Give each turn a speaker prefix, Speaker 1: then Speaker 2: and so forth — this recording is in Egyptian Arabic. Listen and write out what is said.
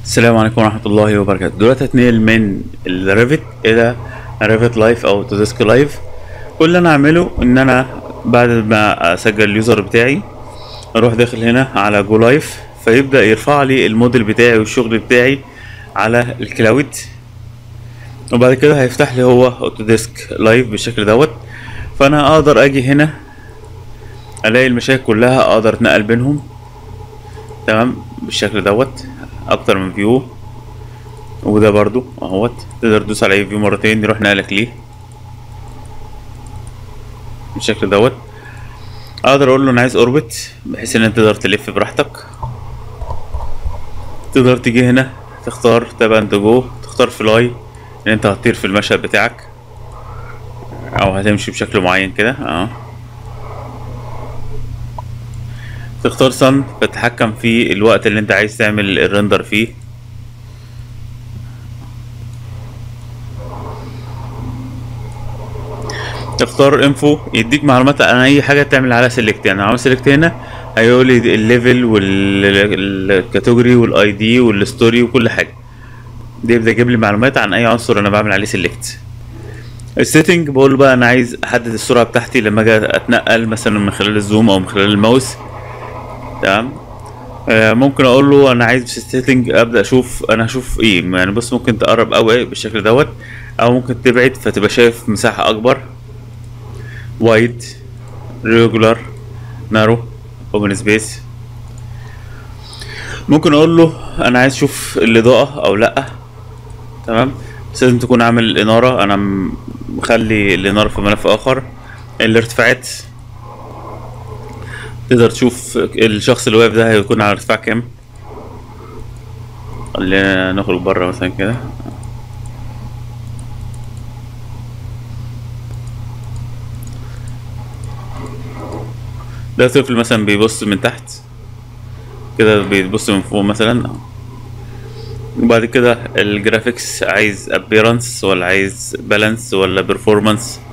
Speaker 1: السلام عليكم ورحمة الله وبركاته دلوقتي هتنقل من الريفت إلى ريفت لايف أو توديسك لايف كل اللي أنا أعمله إن أنا بعد ما أسجل اليوزر بتاعي أروح داخل هنا على جو لايف فيبدأ يرفع لي الموديل بتاعي والشغل بتاعي على الكلاود وبعد كده هيفتح لي هو اوتوديسك لايف بالشكل دوت فأنا أقدر أجي هنا ألاقي المشاكل كلها أقدر أتنقل بينهم تمام بالشكل دوت اكتر من فيو وده برضو اهوت تقدر تدوس على اي فيو مرتين يروح نقلك ليه بالشكل دوت اقدر اقول له انا عايز اوربت بحيث ان انت تقدر تلف براحتك تقدر تيجي هنا تختار تابع انت جو تختار فلاي ان انت هتطير في المشهد بتاعك او هتمشي بشكل معين كده اه تختار صن تتحكم في الوقت اللي انت عايز تعمل الرندر فيه تختار انفو يديك معلومات عن اي حاجه تعمل عليها سيلكت يعني عامل سيلكت هنا هيقول لي الليفل والكاتيجوري والاي دي والستوري وكل حاجه دي يبدا يجيب لي معلومات عن اي عنصر انا بعمل عليه سيلكت السيتنج بقول له بقى انا عايز احدد السرعه بتاعتي لما اجي اتنقل مثلا من خلال الزوم او من خلال الماوس تمام آه ممكن اقول له انا عايز في السيتنج ابدا اشوف انا هشوف ايه يعني بص ممكن تقرب قوي بالشكل دوت او ممكن تبعد فتبقى شايف مساحه اكبر وايد ريجولار نارو اوبن سبيس ممكن اقول له انا عايز اشوف الاضاءه او لا تمام بس لازم تكون عامل الاناره انا مخلي الاناره في ملف اخر الارتفاعات تقدر تشوف الشخص اللي واقف ده هيكون على ارتفاع كام خلينا نخرج بره مثلا كده ده طفل مثلا بيبص من تحت كده بيبص من فوق مثلا وبعد كده الجرافيكس عايز ابيرنس ولا عايز بالانس ولا performance